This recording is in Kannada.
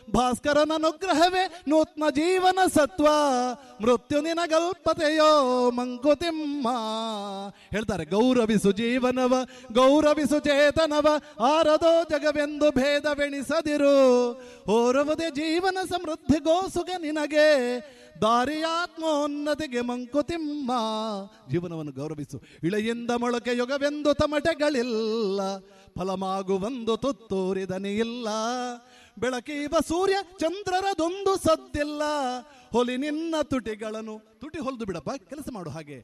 ಭಾಸ್ಕರನ ಅನುಗ್ರಹವೇ ನೂತ್ನ ಜೀವನ ಸತ್ವ ಮೃತ್ಯು ನಿನಗಲ್ಪತೆಯೋ ಮಂಕುತಿಮ್ಮ ಹೇಳ್ತಾರೆ ಗೌರವಿಸು ಜೀವನವ ಗೌರವಿಸು ಚೇತನವ ಆರದೋ ಜಗವೆಂದು ಭೇದವೆಣಿಸದಿರು ಓರವದೆ ಜೀವನ ಸಮೃದ್ಧಿಗೋಸುಗ ನಿನಗೆ ದಾರಿಯಾತ್ಮೋನ್ನತಿಗೆ ಮಂಕುತಿಮ್ಮ ಜೀವನವನ್ನು ಗೌರವಿಸು ಇಳೆಯಿಂದ ಮೊಳಕೆ ಯುಗವೆಂದು ತಮಟೆಗಳಿಲ್ಲ ಫಲಮಾಗುವಂದು ತುತ್ತೂರಿದನಿ ಇಲ್ಲ ಬೆಳಕೀವ ಸೂರ್ಯ ಚಂದ್ರರದೊಂದು ಸದ್ದಿಲ್ಲ ಹೊಲಿ ನಿನ್ನ ತುಟಿಗಳನ್ನು ತುಟಿ ಹೊಲಿದು ಬಿಡಪ್ಪ ಕೆಲಸ ಮಾಡು ಹಾಗೆ